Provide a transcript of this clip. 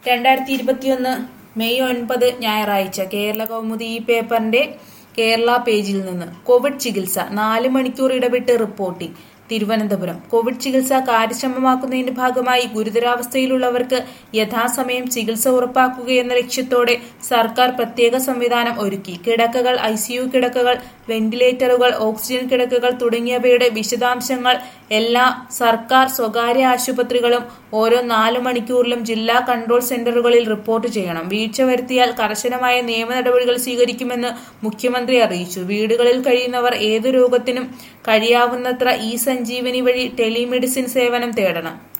രണ്ടായിരത്തി ഇരുപത്തിയൊന്ന് മെയ് ഒൻപത് ഞായറാഴ്ച കേരള കൗമുദി ഈ പേപ്പറിന്റെ കേരള പേജിൽ നിന്ന് കോവിഡ് ചികിത്സ നാല് മണിക്കൂർ ഇടവിട്ട് റിപ്പോർട്ടിംഗ് തിരുവനന്തപുരം കോവിഡ് ചികിത്സ കാര്യക്ഷമമാക്കുന്നതിന്റെ ഭാഗമായി ഗുരുതരാവസ്ഥയിലുള്ളവർക്ക് യഥാസമയം ചികിത്സ ഉറപ്പാക്കുകയെന്ന ലക്ഷ്യത്തോടെ സർക്കാർ പ്രത്യേക സംവിധാനം ഒരുക്കി കിടക്കകൾ ഐസിയു കിടക്കകൾ വെന്റിലേറ്ററുകൾ ഓക്സിജൻ കിടക്കകൾ തുടങ്ങിയവയുടെ വിശദാംശങ്ങൾ എല്ലാ സർക്കാർ സ്വകാര്യ ആശുപത്രികളും ഓരോ നാല് മണിക്കൂറിലും ജില്ലാ കൺട്രോൾ സെന്ററുകളിൽ റിപ്പോർട്ട് ചെയ്യണം വീഴ്ച വരുത്തിയാൽ കർശനമായ നിയമ നടപടികൾ സ്വീകരിക്കുമെന്ന് മുഖ്യമന്ത്രി അറിയിച്ചു വീടുകളിൽ കഴിയുന്നവർ ഏതു രോഗത്തിനും കഴിയാവുന്നത്ര ഇ സഞ്ജീവനി വഴി ടെലിമെഡിസിൻ സേവനം തേടണം